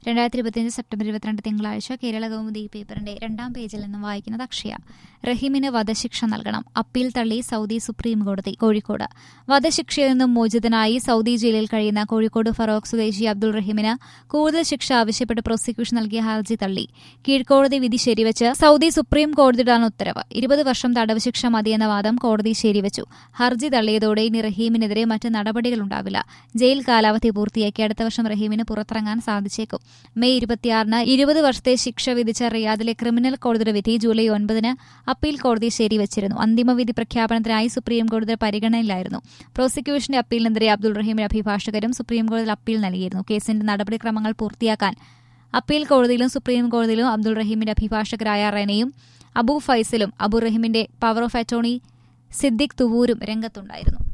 രണ്ടായിരത്തി ഇരുപത്തിയഞ്ച് സെപ്റ്റംബർ ഇരുപത്തിരണ്ട് തിങ്കളാഴ്ച കേരള കൗമുദി പേപ്പറിന്റെ രണ്ടാം പേജിൽ നിന്ന് വായിക്കുന്നത് അക്ഷയ റഹീമിന് വധശിക്ഷ നൽകണം അപ്പീൽ തള്ളി സൗദി സുപ്രീം കോടതി കോഴിക്കോട് വധശിക്ഷയിൽ നിന്നും മോചിതനായി സൗദി ജയിലിൽ കഴിയുന്ന കോഴിക്കോട് ഫറോക്ക് സ്വദേശി അബ്ദുൾ റഹീമിന് കൂടുതൽ ശിക്ഷ ആവശ്യപ്പെട്ട് പ്രോസിക്യൂഷൻ നൽകിയ ഹർജി തള്ളി കീഴ്ക്കോടതി വിധി ശരിവച്ച് സൗദി സുപ്രീം കോടതിയുടെയാണ് ഉത്തരവ് ഇരുപത് വർഷം തടവ് ശിക്ഷ മതിയെന്ന വാദം കോടതി ശരിവച്ചു ഹർജി തള്ളിയതോടെ ഇനി റഹീമിനെതിരെ മറ്റ് നടപടികളുണ്ടാവില്ല ജയിൽ കാലാവധി പൂർത്തിയാക്കി അടുത്ത വർഷം റഹീമിന് പുറത്തിറങ്ങാൻ സാധിച്ചേക്കും മെയ് ഇരുപത്തിയാറിന് ഇരുപത് വർഷത്തെ ശിക്ഷ വിധിച്ച റിയാദിലെ ക്രിമിനൽ കോടതിയുടെ വിധി ജൂലൈ ഒൻപതിന് അപ്പീൽ കോടതി ശരിവച്ചിരുന്നു അന്തിമവിധി പ്രഖ്യാപനത്തിനായി സുപ്രീം കോടതി പരിഗണനയിലായിരുന്നു പ്രോസിക്യൂഷന്റെ അപ്പീലിനെതിരെ അബ്ദുൾ റഹീമിന്റെ അഭിഭാഷകരും സുപ്രീം കോടതിയിൽ അപ്പീൽ നൽകിയിരുന്നു കേസിന്റെ നടപടിക്രമങ്ങൾ പൂർത്തിയാക്കാൻ അപ്പീൽ കോടതിയിലും സുപ്രീം കോടതിയിലും അബ്ദുൾ റഹീമിന്റെ അഭിഭാഷകരായ റെനയും അബു ഫൈസലും അബു റഹീമിന്റെ പവർ ഓഫ് അറ്റോർണി സിദ്ദിഖ് തുവൂരും രംഗത്തുണ്ടായിരുന്നു